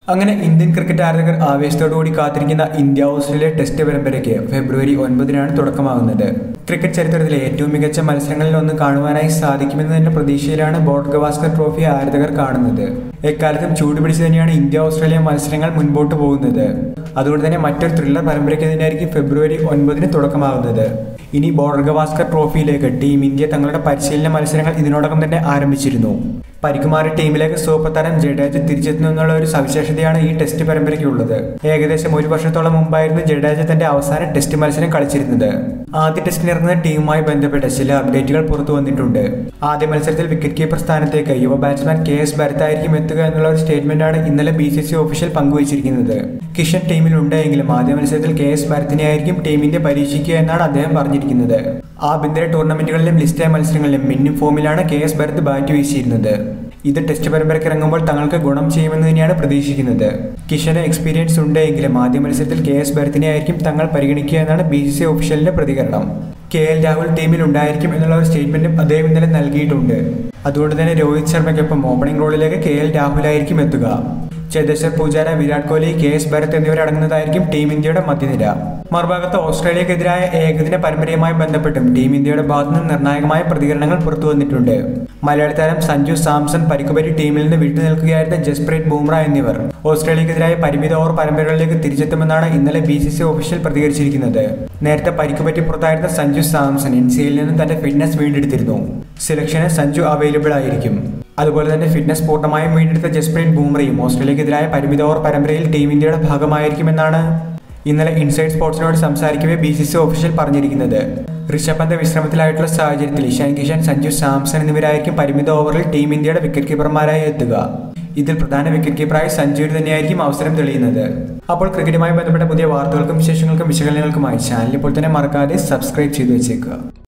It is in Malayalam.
അങ്ങനെ ഇന്ത്യൻ ക്രിക്കറ്റ് ആരാധകർ ആവേശത്തോടുകൂടി കാത്തിരിക്കുന്ന ഇന്ത്യ ഓസ്ട്രേലിയ ടെസ്റ്റ് പരമ്പരയ്ക്ക് ഫെബ്രുവരി ഒൻപതിനാണ് തുടക്കമാകുന്നത് ക്രിക്കറ്റ് ചരിത്രത്തിലെ ഏറ്റവും മികച്ച മത്സരങ്ങളിൽ ഒന്ന് കാണുവാനായി സാധിക്കുമെന്നതിന്റെ പ്രതീക്ഷയിലാണ് ബോർഡ് ഗവാസ്കർ ട്രോഫി ആരാധകർ കാണുന്നത് എക്കാലത്തും ചൂടുപിടിച്ച് തന്നെയാണ് ഇന്ത്യ ഓസ്ട്രേലിയ മത്സരങ്ങൾ മുൻപോട്ട് പോകുന്നത് അതുകൊണ്ട് തന്നെ മറ്റൊരു ത്രില്ലർ പരമ്പരയ്ക്ക് തന്നെയായിരിക്കും ഫെബ്രുവരി ഒൻപതിന് തുടക്കമാകുന്നത് ഇനി ബോർഡർ ഗവാസ്കർ ട്രോഫിയിലേക്ക് ടീം ഇന്ത്യ തങ്ങളുടെ പരിശീലന മത്സരങ്ങൾ ഇതിനോടകം തന്നെ ആരംഭിച്ചിരുന്നു പരിക്കുമാറി ടീമിലേക്ക് സൂപ്പർ താരം ജഡേജ തിരിച്ചെത്തുന്നു എന്നുള്ള ഒരു സവിശേഷതയാണ് ഈ ടെസ്റ്റ് പരമ്പരയ്ക്കുള്ളത് ഏകദേശം ഒരു വർഷത്തോളം മുമ്പായിരുന്നു ജഡേജ തന്റെ അവസാന ടെസ്റ്റ് മത്സരം കളിച്ചിരുന്നത് ആദ്യ ടെസ്റ്റിനിറങ്ങുന്ന ടീമുമായി ബന്ധപ്പെട്ട ചില അപ്ഡേറ്റുകൾ പുറത്തു വന്നിട്ടുണ്ട് ആദ്യ മത്സരത്തിൽ വിക്കറ്റ് കീപ്പർ സ്ഥാനത്തേക്ക് യുവ ബാറ്റ്സ്മാൻ കെ എസ് ഭരത്തായിരിക്കും എത്തുക എന്നുള്ള ഒരു സ്റ്റേറ്റ്മെന്റാണ് ഇന്നലെ ബി സി സി ഒഫീഷ്യൽ പങ്കുവച്ചിരിക്കുന്നത് കിഷൻ ടീമിൽ ഉണ്ടെങ്കിലും ആദ്യ മത്സരത്തിൽ കെ എസ് ഭരത്തിനെ ആയിരിക്കും ടീമിന്റെ പരീക്ഷിക്കുക എന്നാണ് അദ്ദേഹം പറഞ്ഞിരിക്കുന്നത് ആഭ്യന്തര ടൂർണമെന്റുകളിലും ലിസ്റ്റ് മത്സരങ്ങളിലും മിന്നും ഫോമിലാണ് കെ എസ് ഭരത് ബാറ്റ് വീശിയിരുന്നത് ഇത് ടെസ്റ്റ് പരമ്പരയ്ക്ക് ഇറങ്ങുമ്പോൾ തങ്ങൾക്ക് ഗുണം ചെയ്യുമെന്ന് തന്നെയാണ് പ്രതീക്ഷിക്കുന്നത് കിഷന് എക്സ്പീരിയൻസ് ഉണ്ടെങ്കിലും ആദ്യ മത്സരത്തിൽ കെ എസ് ഭരത്തിനെ ആയിരിക്കും തങ്ങൾ പരിഗണിക്കുക എന്നാണ് ബി സി സി ഒഫീഷ്യലിന്റെ പ്രതികരണം കെ എൽ രാഹുൽ ടീമിൽ ഉണ്ടായിരിക്കും എന്നുള്ള ഒരു സ്റ്റേറ്റ്മെന്റും അദ്ദേഹം ഇന്നലെ നൽകിയിട്ടുണ്ട് അതുകൊണ്ട് തന്നെ രോഹിത് ശർമ്മയ്ക്കൊപ്പം ഓപ്പണിംഗ് റോളിലേക്ക് കെ എൽ രാഹുലായിരിക്കും എത്തുക ചേതേശ്വർ പൂജാര വിരാട് കോഹ്ലി കെ എസ് ഭരത് എന്നിവരടങ്ങുന്നതായിരിക്കും ടീം ഇന്ത്യയുടെ മധ്യനിര മറുഭാഗത്ത് ഓസ്ട്രേലിയക്കെതിരായ ഏകദിന പരമ്പരയുമായി ബന്ധപ്പെട്ടും ടീം ഇന്ത്യയുടെ ഭാഗത്തുനിന്ന് നിർണായകമായ പ്രതികരണങ്ങൾ പുറത്തു വന്നിട്ടുണ്ട് മലയാളി താരം സഞ്ജു സാംസൺ പരിക്കുപറ്റി ടീമിൽ നിന്ന് വിട്ടുനിൽക്കുകയായിരുന്ന ജസ്പ്രീത് ബൂംറ എന്നിവർ ഓസ്ട്രേലിയക്കെതിരായ പരിമിത ഓവർ പരമ്പരകളിലേക്ക് തിരിച്ചെത്തുമെന്നാണ് ഇന്നലെ ബി സി സി ഒഫീഷ്യൽ പ്രതികരിച്ചിരിക്കുന്നത് നേരത്തെ പരിക്കുപറ്റി പുറത്തായിരുന്ന സഞ്ജു സാംസൺ എൻ സി എല്ലിൽ നിന്നും തന്റെ ഫിറ്റ്നസ് വീണ്ടെടുത്തിരുന്നു സെലക്ഷന് സഞ്ജു അവൈലബിൾ ആയിരിക്കും അതുപോലെ തന്നെ ഫിറ്റ്നസ് പൂർണ്ണമായും വീണ്ടെടുത്ത ജസ്പ്രീത് ബൂംറയും ഓസ്ട്രേലിയക്കെതിരായ പരിമിത ഓവർ പരമ്പരയിൽ ടീം ഇന്ത്യയുടെ ഭാഗമായിരിക്കുമെന്നാണ് ഇന്നലെ ഇൻസൈഡ് സ്പോർട്സിനോട് സംസാരിക്കവേ ബി സി സി ഒഫീഷ്യൽ പറഞ്ഞിരിക്കുന്നത് ഋഷഭ് പന്ത് വിശ്രമത്തിലായിട്ടുള്ള സാഹചര്യത്തിൽ ഇഷാൻ കിഷൻ സഞ്ജു സാംസൺ എന്നിവരായിരിക്കും പരിമിത ഓവറിൽ ടീം ഇന്ത്യയുടെ വിക്കറ്റ് കീപ്പർമാരായി എത്തുക ഇതിൽ പ്രധാന വിക്കറ്റ് കീപ്പറായി സഞ്ജുവിന് തന്നെയായിരിക്കും അവസരം തെളിയുന്നത് അപ്പോൾ ക്രിക്കറ്റുമായി ബന്ധപ്പെട്ട പുതിയ വാർത്തകൾക്കും വിശേഷങ്ങൾക്കും വിശകലനങ്ങൾക്കുമായി ചാനൽ ഇപ്പോൾ തന്നെ മറക്കാതെ സബ്സ്ക്രൈബ് ചെയ്തു വെച്ചേക്കുക